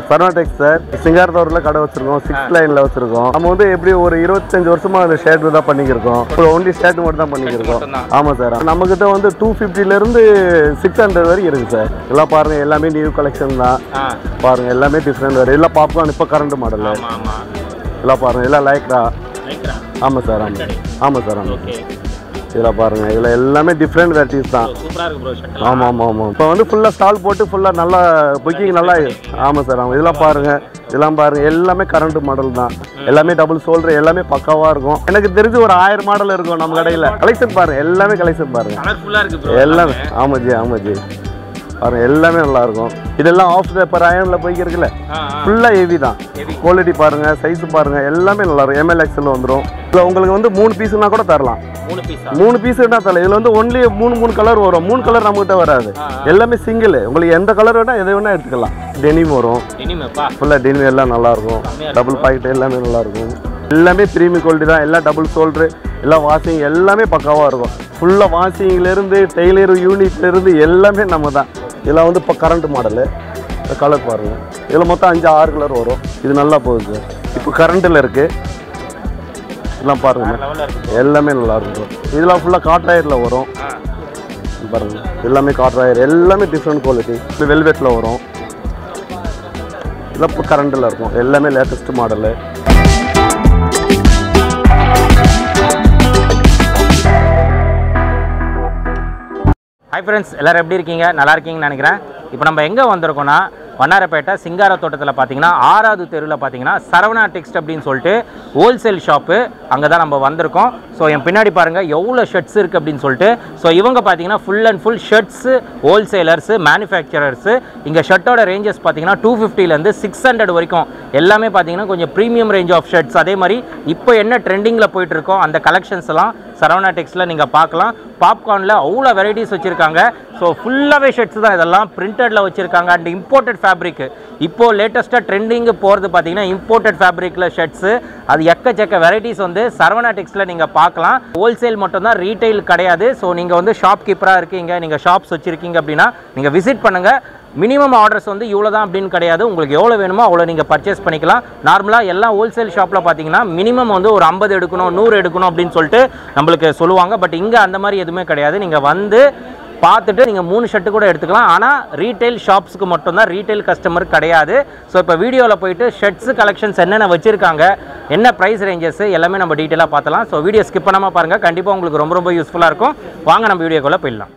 சர்வாடெக் sir சிங்காரத்தூர்ல கடை வச்சிருக்கோம் six லைன்ல வச்சிருக்கோம் நம்ம வந்து எப்படி ஒரு இருபத்தஞ்சு வருஷமா அந்த ஷர்ட் தான் பண்ணிக்கிருக்கோம் இப்போ ஒன்லி ஷர்ட் மட்டும் தான் பண்ணிக்கிருக்கோம் மட்டும்தான். ஆமா சார் நம்ம கிட்ட வந்து டூ ஃபிஃப்டில இருந்து சிக்ஸ் ஹண்ட்ரட் வரைக்கும் இருக்கு சார் எல்லாம் பாருங்க எல்லாமே நியூ கலெக்ஷன் தான் ஆ பாருங்க எல்லாமே டிஃப்ரெண்ட் வரும் எல்லாம் பாப்கார்ன் இப்போ கரண்ட் மாடல் ஆமா ஆமா எல்லாம் பாருங்க எல்லாம் லைக்ரா லைக்ரா ஆமா சார் ஆமா ஆமா சார் ஆமா ஓகே இதெல்லாம் பாருங்க இதுல எல்லாமே டிஃப்ரெண்ட் வெரைட்டிஸ் தான் சூப்பரா இருக்கு ப்ரோ ஷர்ட் ஆமாம் ஆமாம் ஆமாம் இப்போ வந்து ஃபுல்லாக ஸ்டால் போட்டு ஃபுல்லாக நல்லா புக்கிங் நல்லா ஆமாம் சார் ஆமாம் இதெல்லாம் பாருங்க இதெல்லாம் பாருங்க எல்லாமே கரண்ட் மாடல் தான் எல்லாமே டபுள் சோல்டர் எல்லாமே பக்காவாக இருக்கும் எனக்கு தெரிஞ்சு ஒரு ஆயிரம் மாடல் இருக்கும் நம்ம கடையில் கலெக்ஷன் பாருங்க எல்லாமே கலெக்ஷன் பாருங்க கலர்ஃபுல்லா இருக்கு ப்ரோ எல்லாமே ஆமாம் ஜி ஆமாம் ஜி பாருங்க எல்லாமே நல்லா இருக்கும் இதெல்லாம் ஆஃப் பேப்பர் அயனில் போய்க்கு இருக்குல்ல ஆ ஆ ஃபுல்லாக ஹெவி தான் Heavy. குவாலிட்டி பாருங்க சைஸ் பாருங்க எல்லாமே நல்லா இருக்கும் எம்எல் எக்ஸல் வந்துடும் இல்லை உங்களுக்கு வந்து மூணு பீஸ்னா கூட தரலாம் மூணு பீஸா மூணு பீஸ் என்ன தரல இதுல வந்து ஒன்லி மூணு மூணு கலர் வரும் மூணு கலர் நம்மகிட்ட வராது ஆ, எல்லாமே சிங்கிள் உங்களுக்கு எந்த கலர் வேணா எதை வேணா எடுத்துக்கலாம் டெனிம் வரும் இனிமேப்பா ஃபுல்லாக டெனிம் எல்லாம் நல்லா இருக்கும் செம்மையா டபுள் பாக்கெட் எல்லாமே நல்லா இருக்கும் எல்லாமே ப்ரீமியம் குவாலிட்டி தான் எல்லாம் டபுள் ஷோல்டரு எல்லாம் வாஷிங் எல்லாமே பக்காவாக இருக்கும் ஃபுல்லாக வாஷிங்லேருந்து டெய்லர் யூனிட்லேருந்து எல்லாமே நம்ம தான் இதெல்லாம் வந்து இப்போ கரண்ட் மாடலு கலர் பாருங்க இதில் மொத்தம் அஞ்சு ஆறு கலர் வரும் இது நல்லா போகுது இப்போ கரண்ட்டில் இருக்குது இதெல்லாம் பாருங்க லெவல்ல இருக்கு எல்லாமே நல்லா இருக்கும் இதெல்லாம் ஃபுல்லாக காட்ராயரில் வரும் ஆ இது பாருங்க எல்லாமே காட்ராயர் எல்லாமே டிஃப்ரெண்ட் குவாலிட்டி இப்போ வெல்வெட்டில் வரும் இதெல்லாம் இப்போ கரண்டில் இருக்கும் எல்லாமே லேட்டஸ்ட் மாடலு ஹாய் ஃப்ரெண்ட்ஸ் எல்லாரும் எப்படி இருக்கீங்க நல்லா இருக்கீங்கன்னு நினைக்கிறேன் இப்போ நம்ம எங்கே வந்திருக்கோம்னா வண்ணாரப்பேட்டை சிங்கார தோட்டத்தில் பார்த்தீங்கன்னா ஆறாவது தெருவில் பார்த்தீங்கன்னா சரவணா டெக்ஸ்ட் அப்படின்னு சொல்லிட்டு ஹோல்சேல் ஷாப்பு அங்கே தான் நம்ம வந்திருக்கோம் ஸோ என் பின்னாடி பாருங்கள் எவ்வளோ ஷர்ட்ஸ் இருக்குது அப்படின்னு சொல்லிட்டு ஸோ இவங்க பார்த்தீங்கன்னா full and full shirts wholesalers manufacturers இங்கே ஷர்ட்டோட ரேஞ்சஸ் பார்த்தீங்கன்னா டூ ஃபிஃப்டிலேருந்து சிக்ஸ் ஹண்ட்ரட் வரைக்கும் எல்லாமே பார்த்தீங்கன்னா கொஞ்சம் ப்ரீமியம் ரேஞ்ச் ஆஃப் ஷர்ட்ஸ் அதே மாதிரி இப்போ என்ன ட்ரெண்டிங்கில் போயிட்டு இருக்கோ அந்த கலெக்ஷன்ஸ் எல்லாம் சரவணா டெக்ஸில் நீங்கள் பார்க்கலாம் பாப்கார்னில் அவ்வளோ வெரைட்டிஸ் வச்சுருக்காங்க ஸோ ஃபுல்லாகவே ஷர்ட்ஸ் தான் இதெல்லாம் பிரிண்டடில் வச்சுருக்காங்க அண்ட் இம்போர்ட்டட் ஃபேப்ரிக் இப்போது லேட்டஸ்ட்டாக ட்ரெண்டிங்கு போகிறது பார்த்தீங்கன்னா இம்போர்ட்டட் ஃபேப்ரிக்கில் ஷர்ட்ஸு அது எக்கச்சக்க வெரைட்டிஸ் வந்து சரவணா டெக்ஸில் நீங்கள் பார்க்கலாம் ஹோல்சேல் மட்டும்தான் ரீட்டைல் கிடையாது ஸோ நீங்கள் வந்து ஷாப் கீப்பராக இருக்கீங்க நீங்கள் ஷாப்ஸ் வச்சுருக்கீங்க அப்படின்னா நீங்கள் விசிட் பண்ணுங்கள் மினிமம் ஆர்டர்ஸ் வந்து இவ்வளோ தான் அப்படின்னு கிடையாது உங்களுக்கு எவ்வளோ வேணுமோ அவ்வளோ நீங்கள் பர்ச்சேஸ் பண்ணிக்கலாம் நார்மலாக எல்லா ஹோல்சேல் ஷாப்பில் பார்த்தீங்கன்னா மினிமம் வந்து ஒரு ஐம்பது எடுக்கணும் நூறு எடுக்கணும் அப்படின்னு சொல்லிட்டு நம்மளுக்கு சொல்லுவாங்க பட் இங்கே அந்த மாதிரி எதுவுமே கிடையாது நீங்கள் வந்து பார்த்துட்டு நீங்கள் மூணு ஷர்ட்டு கூட எடுத்துக்கலாம் ஆனால் ரீட்டைல் ஷாப்ஸ்க்கு மட்டும்தான் ரீட்டைல் கஸ்டமர் கிடையாது ஸோ இப்போ வீடியோவில் போயிட்டு ஷர்ட்ஸ் கலெக்ஷன்ஸ் என்னென்ன வச்சுருக்காங்க என்ன ப்ரைஸ் ரேஞ்சஸ் எல்லாமே நம்ம டீட்டெயிலாக பார்த்தலாம் ஸோ வீடியோ ஸ்கிப் பண்ணாமல் பாருங்கள் கண்டிப்பாக உங்களுக்கு ரொம்ப ரொம்ப யூஸ்ஃபுல்லாக இருக்கும் வாங்க நம்ம வீடியோக்குள்ளே போயிடலாம்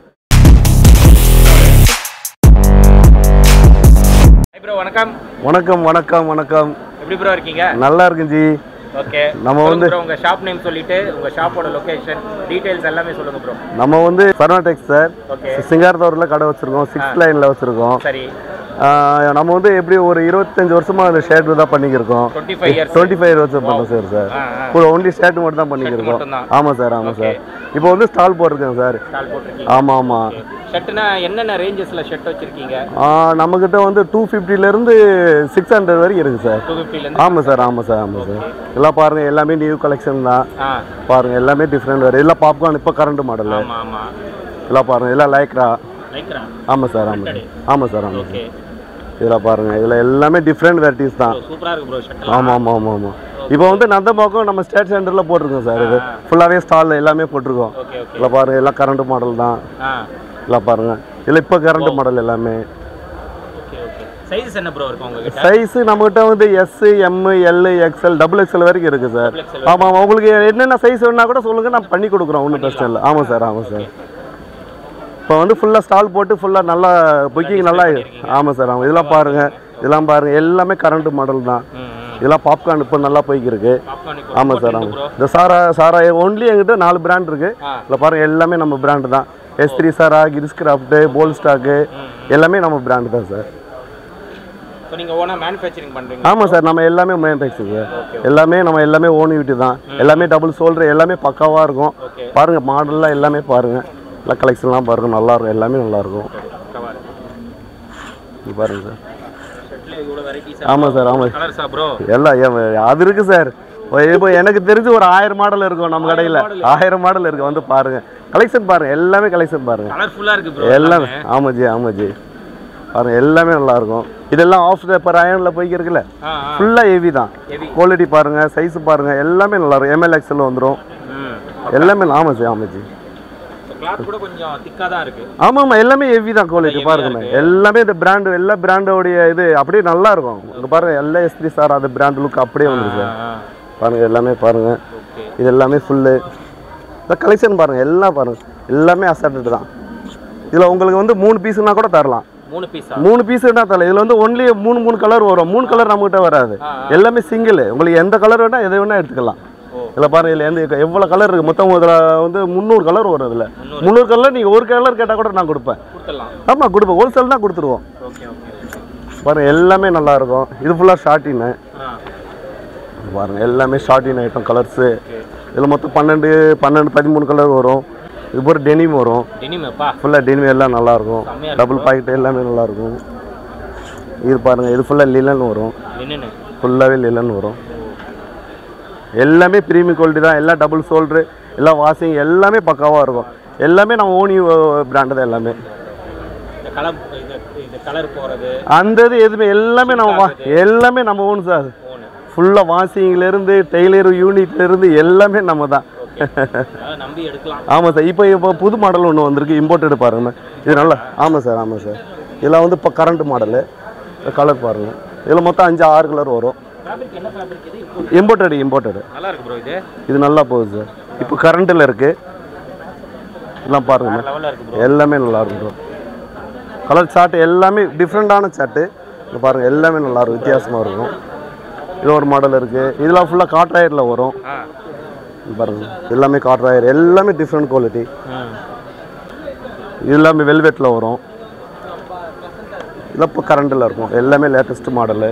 ப்ரோ வணக்கம் வணக்கம் வணக்கம் வணக்கம் எப்படி ப்ரோ இருக்கீங்க நல்லா இருக்கும் ஜி ஓகே நம்ம வந்து- ப்ரோ உங்க ஷாப் நேம் சொல்லிட்டு உங்க ஷாப்போட லொகேஷன் டீடைல்ஸ் எல்லாமே சொல்லுங்க ப்ரோ நம்ம வந்து சர்வாடெக் சார் ஓகே சிங்காரத்தூரில் கடை வச்சுருக்கோம் சிக்ஸ் லைனில் வச்சுருக்கோம் சரி நம்ம வந்து எப்படி ஒரு இருபத்தஞ்சு வருஷமா அந்த ஷர்ட் தான் பண்ணிக்கிருக்கோம் twenty five years twenty five வருஷம் பண்ணோம் சார் சார் ஆ ஆ இப்போ ஒன்லி ஷர்ட் மட்டும் தான் பண்ணிக்கிருக்கோம் மட்டும்தான். ஆமாம் சார் ஆமாம் சார் இப்போ வந்து ஸ்டால் போட்டிருக்கேன் சார் ஸ்டால் போட்டிருக்கீங்க ஆமாம் ஆமாம் ஷர்ட்னா என்னென்ன ரேஞ்சஸ்ல ஷர்ட் வச்சிருக்கீங்க நம்மக்கிட்ட வந்து டூ ஃபிஃப்டிலேருந்து சிக்ஸ் ஹண்ட்ரட் வரைக்கும் இருக்குது சார் டூ ஃபிஃப்டிலேருந்து ஆமாம் சார் ஆமாம் சார் ஆமாம் சார் எல்லாம் பாருங்கள் எல்லாமே நியூ கலெக்ஷன் தான் ஆ பாருங்கள் எல்லாமே டிஃப்ரெண்ட் வரும் எல்லாம் பாப்கார்ன் இப்போ கரண்ட் மாடல் ஆமா ஆமா எல்லாம் பாருங்கள் எல்லாம் லைக்ரா லைக்ரா ஆமாம் சார் ஆமாம் சார் ஆமாம் சார் ஆமாம் சார் ஓகே இதெல்லாம் பாருங்கள் இதில் எல்லாமே டிஃப்ரெண்ட் வெரைட்டிஸ் தான் சூப்பரா இருக்கு ப்ரோ ஷர்ட் ஆமாம் ஆமாம் ஆமாம் ஆமாம் இப்போ வந்து நந்தம்பாக்கம் நம்ம ஸ்டேட் சென்டரில் போட்டிருக்கோம் சார் இது ஃபுல்லாகவே ஸ்டால் எல்லாமே போட்டிருக்கோம் ஓகே ஓகே இதில் பாருங்கள் எல்லாம் கரண்ட் மாடல் தான் ஆ எல்லாம் பாருங்கள் இதில் இப்போ கரண்ட் மாடல் எல்லாமே ஓகே ஓகே சைஸ் என்ன ப்ரோ இருக்கு உங்ககிட்ட சைஸு நம்மகிட்ட வந்து S M L XL double XL வரைக்கும் இருக்குது சார் Double XL ஆமாம் ஆமாம் உங்களுக்கு என்னென்ன சைஸ் வேணா கூட சொல்லுங்கள் நான் பண்ணி கொடுக்குறோம் ஒன்றும் பிரச்சனை இல்லை ஆமாம் சார் ஆமாம் சார் இப்போ வந்து ஃபுல்லாக ஸ்டால் போட்டு ஃபுல்லாக நல்லா புக்கிங் நல்லா ஆமாம் சார் ஆமாம் இதெல்லாம் பாருங்கள் இதெல்லாம் பாருங்கள் எல்லாமே கரண்ட் மாடல் தான் ம் ம் இதெல்லாம் பாப்கார்ன் இப்போ நல்லா போய்க்கிருக்கு பாப்கார்ன் இப்போ ஆமாம் சார் ஆமாம் ப்ரோ இந்த சாரா சாரா ஒன்லி எங்கிட்ட நாலு பிராண்ட் இருக்கு ஆ. இதில் பாருங்க எல்லாமே நம்ம பிராண்டு தான் S three Zara Chris craft போல் ஸ்டாக்கு எல்லாமே நம்ம பிராண்டு தான் சார் ஸோ நீங்க ஓனா மேனுஃபேக்சரிங் பண்றீங்க ஆமாம் சார் நம்ம எல்லாமே மேனுஃபேக்சர் சார் எல்லாமே நம்ம எல்லாமே ஓன் யூட்டி தான் எல்லாமே டபுள் சோல்டர் எல்லாமே பக்காவாக இருக்கும் ஓகே பாருங்க மாடல்லாம் எல்லாமே பாருங்க எல்லாம் கலெக்ஷன்லாம் பாருங்க நல்லா இருக்கும் எல்லாமே நல்லா இருக்கும் கவர் இது பாருங்க சார் ஷர்ட்ல இவ்வளோ வெரைட்டிஸ் ஆமாம் சார் ஆமாம் கலர்ஸா ப்ரோ எல்லாம் ஏன் அது இருக்கு சார் இப்போ எனக்கு தெரிஞ்சு ஒரு ஆயிரம் மாடல் இருக்கும் நம்ம கடையில் ஆயிரம் மாடல் இருக்கு வந்து பாருங்க கலெக்ஷன் பாருங்க எல்லாமே கலெக்ஷன் பாருங்க கலர்ஃபுல்லா இருக்கு ப்ரோ எல்லாமே ஆமாம் ஜி ஆமாம் ஜி பாருங்க எல்லாமே நல்லா இருக்கும் இதெல்லாம் ஆஃப் பர் அயனில் போய்க்கிருக்குல்ல ஆ ஆ ஃபுல்லாக ஹெவி தான் ஹெவி குவாலிட்டி பாருங்க சைஸ் பாருங்க எல்லாமே நல்லா இருக்கும் எம்எல் எக்ஸல் வந்துடும் ம் எல்லாமே ஆமாம் ஜி ஆமாம் ஜி கிளாத் கூட கொஞ்சம் திக்காக தான் இருக்கு ஆமாம் ஆமாம் எல்லாமே ஹெவி தான் குவாலிட்டி Heavy-ஆ பாருங்க இருக்கு. எல்லாமே இந்த பிராண்டு எல்லா பிராண்டோடைய இது அப்படியே நல்லா இருக்கும் இங்க பாருங்க எல்லா எஸ்திரி சார் அது பிராண்ட் லுக் அப்படியே வந்துருக்கு சார் ஆ பாருங்க எல்லாமே பாருங்க ஓகே இது எல்லாமே ஃபுல்லு இந்த கலெக்ஷன் பாருங்க எல்லாம் பாருங்க எல்லாமே அசர்டட் தான் இதில் உங்களுக்கு வந்து மூணு பீஸுனா கூட தரலாம் மூணு பீஸா மூணு பீஸுனா தரலாம் இதில் வந்து ஒன்லி மூணு மூணு கலர் வரும் மூணு கலர் நம்மகிட்ட வராது ஆ, எல்லாமே சிங்கிள் உங்களுக்கு எந்த கலர் வேணால் எதை வேணால் எடுத்துக்கலாம் ஓ. இதில் பாருங்க இதில் எந்த எவ்வளோ கலர் இருக்குது மொத்தம் இதில் வந்து முந்நூறு கலர் வரும் இதில் முந்நூறு கலர் நீங்கள் ஒரு கலர் கேட்டால் கூட நான் கொடுப்பேன் கொடுத்துடலாம் ஆமாம் கொடுப்பேன் ஹோல்சேல் தான் கொடுத்துருவோம் ஓகே ஓகே பாருங்க எல்லாமே நல்லா இருக்கும் இது ஃபுல்லாக ஷார்ட்டின்னு ஆ பாருங்க எல்லாமே ஷார்ட்டின் ஐட்டம் கலர்ஸு இதில் மொத்தம் பன்னெண்டு பன்னெண்டு பதிமூணு கலர் வரும் இது போகிற டெனிம் வரும் டெனிமேப்பா ஃபுல்லாக டெனிம் எல்லாம் நல்லா இருக்கும் செம்மையா டபுள் பாக்கெட் எல்லாமே நல்லா இருக்கும் இது பாருங்க இது ஃபுல்லாக லிலன் வரும் என்னென்னு ஃபுல்லாகவே லிலன் வரும் எல்லாமே ப்ரீமியம் குவாலிட்டி தான் எல்லாம் டபுள் ஷோல்ட்ரு எல்லாம் வாஷிங் எல்லாமே பக்காவாக இருக்கும் எல்லாமே நம்ம ஓனி பிராண்டு தான் எல்லாமே இந்த கலர் இது இது கலர் போகிறது அந்த இது எதுவுமே எல்லாமே நம்ம வா- எல்லாமே நம்ம ஓன் சார் ஓனு ஃபுல்லாக வாஷிங்லேருந்து டெய்லர் யூனிட்லேருந்து எல்லாமே நம்ம தான் அதாவது நம்பி எடுக்கலாம் ஆமாம் சார் இப்போ இப்போ புது மாடல் ஒன்று வந்திருக்கு இம்போர்ட்டட் பாருங்க இது நல்லா ஆமாம் சார் ஆமாம் சார் இதெல்லாம் வந்து இப்போ கரண்ட் மாடலு கலர் பாருங்கள் இதில் மொத்தம் அஞ்சு ஆறு கலர் வரும் ஃபேப்ரிக் என்ன ஃபேப்ரிக் இது இப்போ இம்போர்ட்டட் இம்போர்ட்டடு நல்லா இருக்கு ப்ரோ இது இது நல்லா போகுது சார் இப்போ கரண்ட்டில் இருக்குது எல்லாம் பாருங்க லெவலில் இருக்கு ப்ரோ எல்லாமே நல்லா இருக்கும் கலர் சார்ட் எல்லாமே டிஃப்ரெண்ட்டான சார்ட்டு இது பாருங்கள் எல்லாமே நல்லா இருக்கும் வித்தியாசமாக இருக்கும் இது ஒரு மாடல் இருக்குது இதெல்லாம் ஃபுல்லாக காட்ராயரில் வரும் ஆ இது பாருங்க எல்லாமே காட்ராயர் எல்லாமே டிஃப்ரெண்ட் குவாலிட்டி ம் இது எல்லாமே வெல்வெட்டில் வரும் இதெல்லாம் இப்போ கரண்டில் இருக்கும் எல்லாமே லேட்டஸ்ட் மாடலு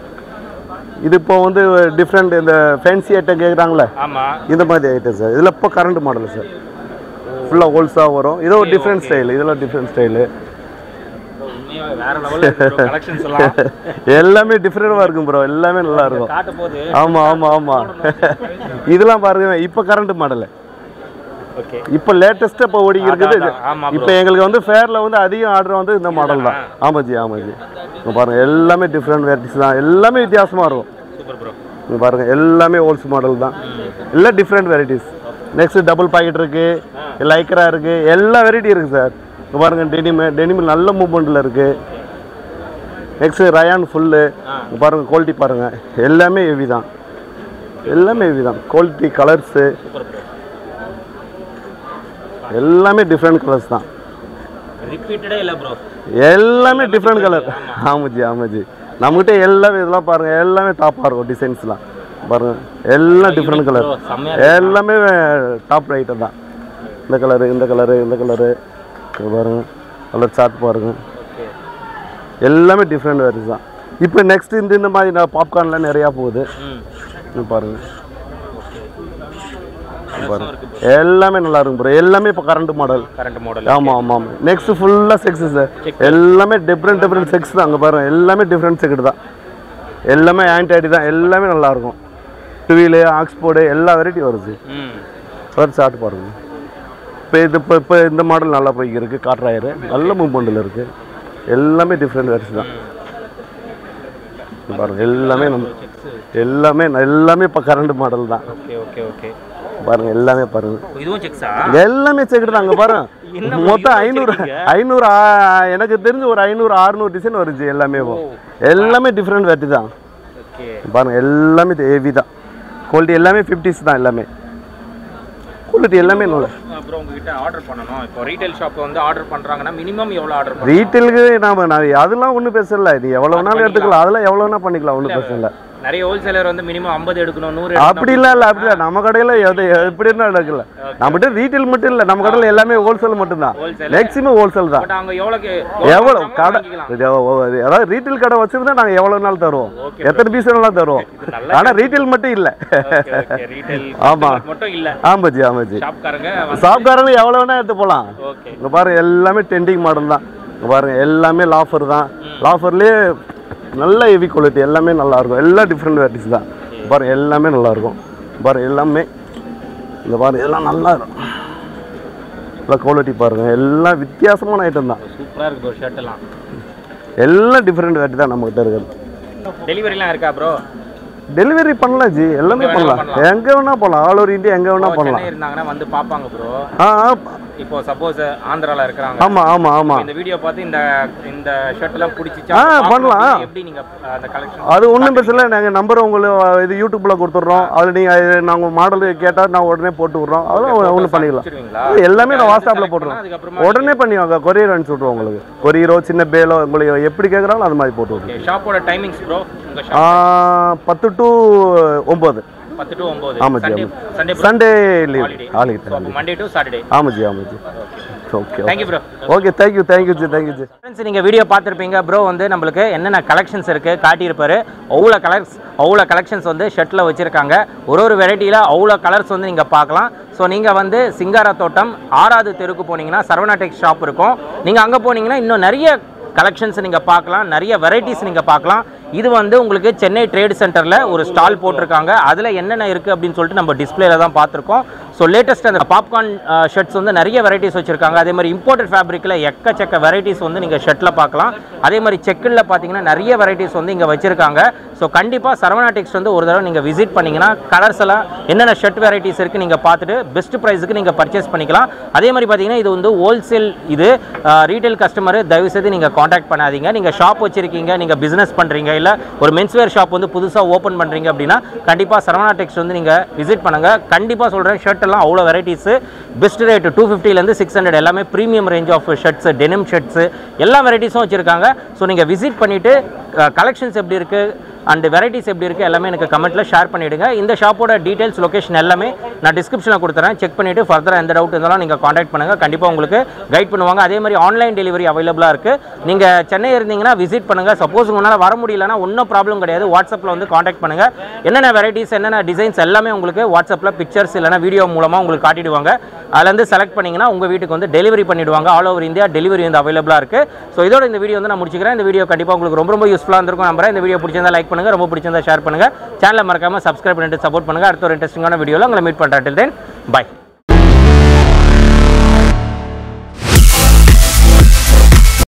இது இப்போ வந்து டிஃப்ரெண்ட் இந்த ஃபேன்சி ஐட்டம் கேட்குறாங்களே ஆமாம் இந்த மாதிரி ஐட்டம் சார் இதில் இப்போ கரண்ட் மாடல் சார் ஃபுல்லாக ஹோல்ஸாக வரும் இது ஒரு டிஃப்ரெண்ட் ஸ்டைல் இதெல்லாம் டிஃப்ரெண்ட் ஸ்டைலு உண்மையாக வேற லெவலில் இருக்கு கலெக்ஷன்ஸ் எல்லாம் எல்லாமே டிஃப்ரெண்டாக இருக்கும் ப்ரோ எல்லாமே நல்லா இருக்கும் காட்ட போது ஆமாம் ஆமாம் ஆமாம் இதெல்லாம் பாருங்க இப்போ கரண்ட் மாடலு ஓகே இப்போ லேட்டஸ்ட்டாக இப்போ ஓடி இருக்குது அதான், ஆமா bro. இப்போ எங்களுக்கு வந்து ஃபேரில் வந்து அதிகம் ஆர்டர் வந்து இந்த மாடல் தான் ஆமாஜி ஆமாஜி இங்க பாருங்க எல்லாமே டிஃப்ரெண்ட் வெரைட்டிஸ் தான் எல்லாமே வித்தியாசமாக இருக்கும் சூப்பர் ப்ரோ இங்க பாருங்க எல்லாமே ஹோல்ஸ் மாடல் தான் எல்லாம் different varieties next double pocket இருக்கு லைக்ரா இருக்கு எல்லா வெரைட்டி இருக்கு சார் இங்க பாருங்க டெனிம் டெனிம் நல்ல மூவ்மெண்ட்ல இருக்கு நெக்ஸ்ட் ரயான் ஃபுல்லு இங்க பாருங்க குவாலிட்டி பாருங்க எல்லாமே ஹெவி தான் எல்லாமே ஹெவி தான் குவாலிட்டி கலர்ஸு சூப்பர் ப்ரோ எல்லாமே டிஃப்ரெண்ட் கலர்ஸ் தான் ரிப்பீட்டடே இல்லை ப்ரோ எல்லாமே டிஃப்ரெண்ட் கலர் ஆமாஜி ஆமாஜி நம்மகிட்ட எல்லாமே இதெல்லாம் பாருங்க எல்லாமே டாப்பாக இருக்கும் டிசைன்ஸ்லாம் பாருங்க எல்லாம் டிஃப்ரெண்ட் கலர் bro, செம்மையா எல்லாமே டாப் ரைட்டு தான் இந்த கலரு இந்த கலரு இந்த கலரு பாருங்க கலர் சார்ட் பாருங்க ஓகே எல்லாமே டிஃப்ரெண்ட் வெரைட்டிஸ் தான் இப்போ நெக்ஸ்ட் இந்த இந்த மாதிரி நான் பாப்கார்ன்லாம் நிறையா போகுது ம் இங்க பாருங்க கலர்ஸும் இருக்கு ப்ரோ எல்லாமே நல்லா இருக்கும் ப்ரோ எல்லாமே இப்போ கரண்ட் மாடல் கரண்ட் மாடல் ஆமாம் ஆமாம் ஆமாம் நெக்ஸ்ட் ஃபுல்லாக செக்ஸ் சார் எல்லாமே டிஃப்ரெண்ட் டிஃப்ரெண்ட் செக்ஸ் தான் அங்கே பாருங்க எல்லாமே டிஃப்ரெண்ட் செக்டு தான் எல்லாமே ஆன்டி தான் எல்லாமே நல்லா இருக்கும் டுவீலு ஆக்ஸ்போர்டு எல்லா வெரைட்டி வருது ம் ஃபர்ஸ்ட் சார்ட் பாருங்க இப்போ இது இப்போ இப்போ இந்த மாடல் நல்லா போய் இருக்கு காட்ராயரு நல்ல மூவ்மெண்ட்டில் இருக்கு எல்லாமே டிஃப்ரெண்ட் வெரைட்டி தான் இங்க பாருங்க எல்லாமே நம்ம எல்லாமே எல்லாமே இப்போ கரண்ட் மாடல் தான் ஓகே ஓகே ஓகே பாருங்க எல்லாமே பாருங்க இதுவும் செக்ஸா எல்லாமே செக்குடு தான் அங்கே பாருங்க என்ன மொத்தம் இவ்வளவு ஐநூறு வச்சிருக்கீங்க? ஐநூறு ஆ- எனக்கு தெரிஞ்சு ஒரு ஐநூறு அறுநூறு டிசைன் வருது எல்லாமே இப்போ. எல்லாமே டிஃப்ரெண்ட் வெரைட்டி தான் ஓகே பாருங்க எல்லாமே ஹெவி தான் குவாலிட்டி எல்லாமே ஃபிஃப்டிஸ் தான் எல்லாமே குவாலிட்டி எல்லாமே நல்ல அப்புறம் உங்ககிட்ட ஆர்டர் பண்ணணும் இப்போ ரீட்டைல் ஷாப் வந்து ஆர்டர் பண்றாங்கன்னா மினிமம் எவ்வளோ ஆர்டர் பண்ணணும் ரீட்டெயிலுக்கு நாம நான் அதெல்லாம் ஒன்றும் பிரச்சனை இல்லை நீ எவ்வளோ வேணாலும் எடுத்துக்கலாம் அதெல்லாம் எவ்வளோ வேணா பண்ணிக்கலாம் ஒன்றும் பிரச்சனை இல்லை நிறைய ஹோல்சேலர் வந்து மினிமம் ஐம்பது எடுக்கணும் நூறு அப்படி இல்லை இல்லை அப்படி இல்லை நம்ம கடையில் எது எப்படின்னா எடுக்கல நம்மகிட்ட ரீட்டெயில் மட்டும் இல்லை நம்ம கடையில் எல்லாமே ஹோல்சேல் மட்டும்தான் Wholesale. மேக்ஸிமம் ஹோல்சேல் தான் பட் அவங்க எவ்வளோக்கு எவ்வளோ கடை இது எவ்வ- எவ்வ- அதாவது ரீட்டைல் கடை வச்சிருந்தா நாங்கள் எவ்வளோ நாள் தருவோம் எத்தனை பீஸ் வேணாலும் தருவோம் நல்ல ஆனால் ரீட்டைல் மட்டும் இல்லை ரீட்டைல் ஆமா. மட்டும் இல்ல ஆமாஜி ஆமாஜி ஷாப்காரங்க சாப்காரங்க எவ்வளோ வேணா எடுத்து போகலாம் ஓகே இங்கே பாருங்க எல்லாமே டெண்டிங் மாடல் தான் இங்கே பாருங்க எல்லாமே லாஃபர் தான் லாஃபர்லேயே நல்ல ஹெவி குவாலிட்டி எல்லாமே நல்லா இருக்கும் எல்லாம் டிஃப்ரெண்ட் வெரைட்டிஸ் தான் இங்க பாருங்க எல்லாமே நல்லா இருக்கும் பாருங்க எல்லாமே இந்த பாருங்க எல்லாம் நல்லா இருக்கும் எல்லாம் குவாலிட்டி பாருங்க எல்லாம் வித்தியாசமான ஐட்டம் தான் சூப்பரா இருக்கு ப்ரோ ஷர்ட் எல்லாம் எல்லாம் டிஃப்ரெண்ட் வெரைட்டி தான் நம்மகிட்ட இருக்குது டெலிவரிலாம் இருக்கா ப்ரோ டெலிவரி பண்ணலாம் ஜி எல்லாமே பண்ணலாம் எங்கே வேணால் போகலாம் ஆல் ஓவர் இந்தியா எங்கே வேணால் பண்ணலாம் சென்னை இருந்தாங்கன்னா வந்து பார்ப்பாங்க ப்ரோ ஆ ஆ, இப்போ சப்போஸ் ஆந்திரால இருக்கிறாங்க ஆமாம் ஆமாம் ஆமாம் இந்த வீடியோ பார்த்து இந்த இந்த ஷர்ட் எல்லாம் பிடிச்சிச்சா ஆ, பார்க்கணும் பண்ணலாம். அப்படின்னு எப்படி நீங்க அஹ், அந்த கலெக்ஷன் அது ஒன்றும் பிரச்சனை இல்லை நாங்கள் நம்பர் உங்களுக்கு இது யூடியூப்பில் கொடுத்துட்றோம் அதில் நீங்கள் நாங்கள் மாடல் கேட்டால் நான் உடனே போட்டு விட்றோம் அதெல்லாம் ஒன்றும் பண்ணிக்கலாம் வச்சிருவீங்களா அது எல்லாமே நான் அதை வாட்ஸ்அப்பில் select போட்டுருவோம் பண்ணா அதுக்கப்புறமா உடனே பண்ணிவாங்க கொரியர் அனுப்பிச்சு விட்ருவோம் உங்களுக்கு கொரியரோ சின்ன பேலோ உங்களுக்கு எப்படி கேட்குறாங்களோ அது மாதிரி போட்டு விட்ருவோம் ஷாப்போட டைமிங்ஸ் ப்ரோ உங்க ஷாப் ஆ, பத்து டு ஒம்பது பத்து டு ஒன்பது ஆமாம் ஜி சண்டே ஆமாம் Sunday Sunday leave holiday holiday Monday to Saturday ஆமாம் ஜி ஆமாம் ji okay thank you bro okay thank you thank you ji thank you ji friends நீங்கள் வீடியோ பார்த்துருப்பீங்க ப்ரோ வந்து நம்மளுக்கு என்னென்ன கலெக்ஷன்ஸ் இருக்குது காட்டியிருப்பாரு அவ்வளோ கலர்ஸ் அவ்வளோ கலெக்ஷன்ஸ் வந்து ஷர்ட்டில் வச்சுருக்காங்க ஒரு ஒரு வெரைட்டியில் அவ்வளோ கலர்ஸ் வந்து நீங்கள் பார்க்கலாம் ஸோ நீங்கள் வந்து சிங்கார தோட்டம் ஆறாவது தெருக்கு போனீங்கன்னா சரவணா டெக் ஷாப் இருக்கும் நீங்கள் அங்கே போனீங்கன்னா இன்னும் நிறைய கலெக்ஷன்ஸ் நீங்கள் பார்க்கலாம் நிறைய வெரைட்டிஸ் நீங்கள் பார்க்கலாம் இது வந்து உங்களுக்கு சென்னை ட்ரேட் சென்டரில் ஒரு ஸ்டால் போட்டிருக்காங்க அதில் என்னென்ன இருக்குது அப்படின்னு சொல்லிட்டு நம்ம டிஸ்பிளேல தான் பார்த்துருக்கோம் ஸோ லேட்டஸ்ட் அந்த பாப்கார்ன் ஷர்ட்ஸ் வந்து நிறைய வெரைட்டிஸ் வச்சுருக்காங்க அதே மாதிரி இம்போர்ட்டட் ஃபேப்ரிக்கில் எக்கச்சக்க வெரைட்டிஸ் வந்து நீங்கள் ஷர்ட்டில் பார்க்கலாம் அதே மாதிரி செக்கில் பார்த்தீங்கன்னா நிறைய வெரைட்டிஸ் வந்து இங்கே வச்சுருக்காங்க ஸோ கண்டிப்பாக சரவணா டெக்ஸ்ட் வந்து ஒரு தடவை நீங்கள் விசிட் பண்ணிங்கன்னா கலர்ஸ் எல்லாம் என்னென்ன ஷர்ட் வெரைட்டிஸ் இருக்குது நீங்கள் பார்த்துட்டு பெஸ்ட் ப்ரைஸுக்கு நீங்கள் பர்ச்சேஸ் பண்ணிக்கலாம் அதே மாதிரி பார்த்தீங்கன்னா இது வந்து ஹோல்சேல் இது ரீட்டைல் கஸ்டமர் தயவுசெய்து நீங்கள் காண்டாக்ட் பண்ணாதீங்க நீங்கள் ஷாப் வச்சுருக்கீங்க நீங்கள் பிஸ்னஸ் பண்ணுறீங்க இல்லை ஒரு மென்ஸ்வேர் ஷாப் வந்து புதுசாக ஓப்பன் பண்ணுறீங்க அப்படின்னா கண்டிப்பாக சரவணா டெக்ஸ்ட் வந்து நீங்கள் விசிட் பண்ணுங்கள் கண்டிப்பாக சொல்கிறேன் ஷர்ட் எல்லாம் அவ்வளோ வெரைட்டிஸு பெஸ்ட் ரேட் டூ ஃபிஃப்டிலேருந்து சிக்ஸ் ஹண்ட்ரட் எல்லாமே premium range of shirts denim shirts எல்லா வெரைட்டிஸும் வச்சுருக்காங்க ஸோ நீங்கள் விசிட் பண்ணிவிட்டு கலெக்ஷன்ஸ் எப்படி இருக்குது அண்ட் வெரைட்டிஸ் எப்படி இருக்குது எல்லாமே எனக்கு கமெண்ட்டில் ஷேர் பண்ணிவிடுங்க இந்த ஷாப்போட டீட்டெயில்ஸ் லொகேஷன் எல்லாமே நான் டிஸ்கிரிப்ஷனில் கொடுத்துறேன் செக் பண்ணிவிட்டு ஃபர்தராக எந்த டவுட் இருந்தாலும் நீங்கள் காண்டாக்ட் பண்ணுங்கள் கண்டிப்பாக உங்களுக்கு கைட் பண்ணுவாங்க அதே மாதிரி ஆன்லைன் டெலிவரி அவைலபிளாக இருக்குது நீங்கள் சென்னை இருந்தீங்கன்னா விசிட் பண்ணுங்கள் சப்போஸ் உங்களால் வர முடியலன்னா ஒன்றும் ப்ராப்ளம் கிடையாது வாட்ஸ்அப்பில் வந்து காண்டாக்ட் பண்ணுங்கள் என்னென்ன வெரைட்டிஸ் என்னென்ன டிசைன்ஸ் எல்லாமே உங்களுக்கு வாட்ஸ்அப்பில் பிக்சர்ஸ் இல்லைனா வீடியோ மூலமாக உங்களுக்கு காட்டிடுவாங்க அதுலேருந்து செலக்ட் பண்ணிங்கன்னா உங்கள் வீட்டுக்கு வந்து டெலிவரி பண்ணிடுவாங்க ஆல் ஓவர் இந்தியா டெலிவரி வந்து அவைலபிளாக இருக்குது ஸோ இதோட இந்த வீடியோ வந்து நான் முடிச்சுக்கிறேன் இந்த வீடியோ கண்டிப்பாக உங்களுக்கு ரொம்ப ரொம்ப யூஸ்ஃபுல்லாக இருந்திருக்கும் நம்புறேன் இந்த வீடியோ பிடிச்சிருந்தா லைக் பண்ணுங்கள் ரொம்ப பிடிச்சிருந்தா ஷேர் பண்ணுங்கள் சேனலை மறக்காமல் சப்ஸ்கிரைப் பண்ணிட்டு சப்போர்ட் பண்ணுங்கள் அடுத்த ஒரு இன்ட்ரெஸ்டிங்கான வீடியோவில் உங்களை மீட் பண்ணுறேன் தென் பை